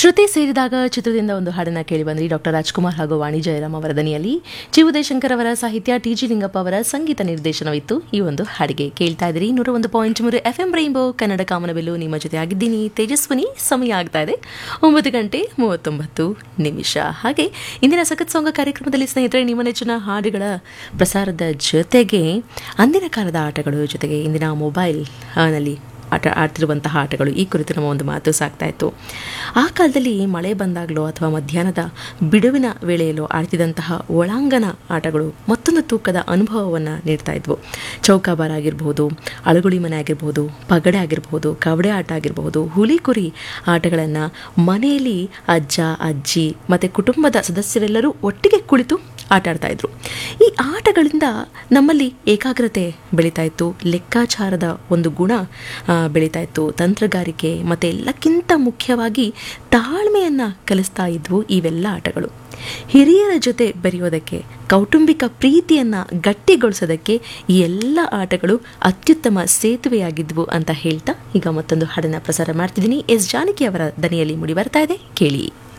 ಶ್ರುತಿ ಸೇರಿದಾಗ ಚಿತ್ರದಿಂದ ಒಂದು ಹಾಡನ್ನ ಕೇಳಿ ಬಂದ್ರಿ ಡಾಕ್ಟರ್ ರಾಜ್ಕುಮಾರ್ ಹಾಗೂ ವಾಣಿ ಜಯರಾಮ್ ಅವರ ದನಿಯಲ್ಲಿ ಜಿ ಉದಯಶಂಕರ್ ಅವರ ಸಾಹಿತ್ಯ ಟಿ ಜಿ ಲಿಂಗಪ್ಪ ಅವರ ಸಂಗೀತ ನಿರ್ದೇಶನವಿತ್ತು ಈ ಒಂದು ಹಾಡಿಗೆ ಕೇಳ್ತಾ ಇದ್ದೀರಿ ನೂರ ಒಂದು ಪಾಯಿಂಟ್ ಮೂರು ಎಫ್ ಎಂ ರೈನ್ಬೋ ಕನ್ನಡ ಕಾಮನಬಿಲ್ಲು ನಿಮ್ಮ ಜೊತೆ ಆಗಿದ್ದೀನಿ ತೇಜಸ್ವಿನಿ ಸಮಯ ಆಗ್ತಾ ಇದೆ ಒಂಬತ್ತು ಗಂಟೆ ಮೂವತ್ತೊಂಬತ್ತು ನಿಮಿಷ ಹಾಗೆ ಇಂದಿನ ಸಖತ್ ಸಾಂಗ ಕಾರ್ಯಕ್ರಮದಲ್ಲಿ ಸ್ನೇಹಿತರೆ ನಿಮ್ಮ ನೆಚ್ಚಿನ ಹಾಡುಗಳ ಪ್ರಸಾರದ ಜೊತೆಗೆ ಅಂದಿನ ಕಾಲದ ಆಟಗಳು ಜೊತೆಗೆ ಇಂದಿನ ಮೊಬೈಲ್ ಆ, ನಲ್ಲಿ ಆಟ ಆಡ್ತಿರುವಂತಹ ಆಟಗಳು ಈ ಕುರಿತು ನಮ್ಮ ಒಂದು ಮಾತು ಸಾಗ್ತಾ ಇತ್ತು ಆ ಕಾಲದಲ್ಲಿ ಮಳೆ ಬಂದಾಗಲೋ ಅಥವಾ ಮಧ್ಯಾಹ್ನದ ಬಿಡುವಿನ ವೇಳೆಯಲ್ಲೋ ಆಡ್ತಿದ್ದಂತಹ ಒಳಾಂಗಣ ಆಟಗಳು ಮತ್ತೊಂದು ತೂಕದ ಅನುಭವವನ್ನು ನೀಡ್ತಾ ಇದ್ವು ಚೌಕಾಬಾರ ಆಗಿರ್ಬೋದು ಅಳಗುಳಿ ಮನೆ ಆಗಿರ್ಬೋದು ಪಗಡೆ ಆಗಿರ್ಬೋದು ಕವಡೆ ಆಟ ಆಗಿರಬಹುದು ಹುಲಿ ಕುರಿ ಆಟಗಳನ್ನು ಮನೆಯಲ್ಲಿ ಅಜ್ಜ ಅಜ್ಜಿ ಮತ್ತು ಕುಟುಂಬದ ಸದಸ್ಯರೆಲ್ಲರೂ ಒಟ್ಟಿಗೆ ಕುಳಿತು ಆಟ ಆಡ್ತಾ ಇದ್ರು ಈ ಆಟಗಳಿಂದ ನಮ್ಮಲ್ಲಿ ಏಕಾಗ್ರತೆ ಬೆಳೀತಾ ಇತ್ತು ಲೆಕ್ಕಾಚಾರದ ಒಂದು ಗುಣ ಆ, ಬೆಳೀತಾ ಇತ್ತು ತಂತ್ರಗಾರಿಕೆ ಮತ್ತು ಎಲ್ಲಕ್ಕಿಂತ ಮುಖ್ಯವಾಗಿ ತಾಳ್ಮೆಯನ್ನು ಕಲಿಸ್ತಾ ಇದ್ವು ಇವೆಲ್ಲ ಆಟಗಳು ಹಿರಿಯರ ಜೊತೆ ಬೆರೆಯೋದಕ್ಕೆ ಕೌಟುಂಬಿಕ ಪ್ರೀತಿಯನ್ನು ಗಟ್ಟಿಗೊಳಿಸೋದಕ್ಕೆ ಈ ಎಲ್ಲ ಆಟಗಳು ಅತ್ಯುತ್ತಮ ಸೇತುವೆಯಾಗಿದ್ವು ಅಂತ ಹೇಳ್ತಾ ಈಗ ಮತ್ತೊಂದು ಹಾಡನ್ನು ಪ್ರಸಾರ ಮಾಡ್ತಿದ್ದೀನಿ ಎಸ್ ಜಾನಕಿ ಅವರ ದನಿಯಲ್ಲಿ ಮೂಡಿ ಬರ್ತಾ ಇದೆ ಕೇಳಿ